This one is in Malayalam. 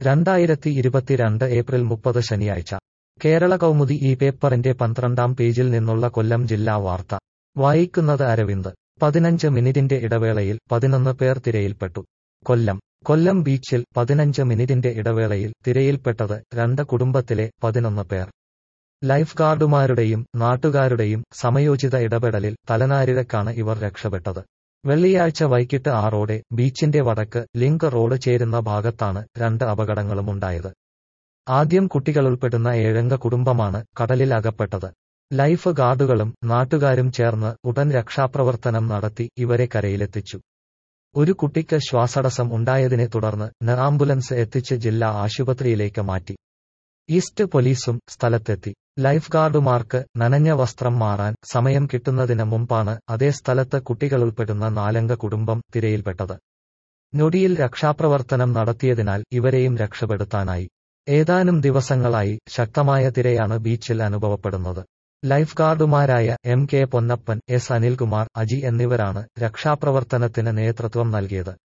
രണ്ടായിരത്തി ഇരുപത്തിരണ്ട് ഏപ്രിൽ മുപ്പത് ശനിയാഴ്ച കേരള കൗമുദി ഈ പേപ്പറിന്റെ പന്ത്രണ്ടാം പേജിൽ നിന്നുള്ള കൊല്ലം ജില്ലാ വാർത്ത വായിക്കുന്നത് അരവിന്ദ് പതിനഞ്ച് മിനിറ്റിന്റെ ഇടവേളയിൽ പതിനൊന്ന് പേർ തിരയിൽപ്പെട്ടു കൊല്ലം കൊല്ലം ബീച്ചിൽ പതിനഞ്ച് മിനിറ്റിന്റെ ഇടവേളയിൽ തിരയിൽപ്പെട്ടത് രണ്ട് കുടുംബത്തിലെ പതിനൊന്ന് പേർ ലൈഫ് ഗാർഡുമാരുടെയും നാട്ടുകാരുടെയും സമയോചിത ഇടപെടലിൽ തലനാരിഴക്കാണ് ഇവർ രക്ഷപ്പെട്ടത് വെള്ളിയാഴ്ച വൈകിട്ട് ആറോടെ ബീച്ചിന്റെ വടക്ക് ലിങ്ക് റോഡ് ചേരുന്ന ഭാഗത്താണ് രണ്ട് അപകടങ്ങളുമുണ്ടായത് ആദ്യം കുട്ടികളുൾപ്പെടുന്ന ഏഴംഗ കുടുംബമാണ് കടലിൽ അകപ്പെട്ടത് ലൈഫ് ഗാർഡുകളും നാട്ടുകാരും ചേർന്ന് ഉടൻ രക്ഷാപ്രവർത്തനം നടത്തി ഇവരെ കരയിലെത്തിച്ചു ഒരു കുട്ടിക്ക് ശ്വാസടസ്സം ഉണ്ടായതിനെ തുടർന്ന് ന് ആംബുലൻസ് എത്തിച്ച് ജില്ലാ ആശുപത്രിയിലേക്ക് മാറ്റി ഈസ്റ്റ് പോലീസും സ്ഥലത്തെത്തി ലൈഫ് ഗാർഡുമാർക്ക് നനഞ്ഞ വസ്ത്രം മാറാൻ സമയം കിട്ടുന്നതിന് മുമ്പാണ് അതേ സ്ഥലത്ത് കുട്ടികളുൾപ്പെടുന്ന നാലംഗ കുടുംബം തിരയിൽപ്പെട്ടത് ഞൊടിയിൽ രക്ഷാപ്രവർത്തനം നടത്തിയതിനാൽ ഇവരെയും രക്ഷപ്പെടുത്താനായി ഏതാനും ദിവസങ്ങളായി ശക്തമായ തിരയാണ് ബീച്ചിൽ അനുഭവപ്പെടുന്നത് ലൈഫ് ഗാർഡുമാരായ M K Ponnappan S Anilkumar Aji എന്നിവരാണ് രക്ഷാപ്രവർത്തനത്തിന് നേതൃത്വം നൽകിയത്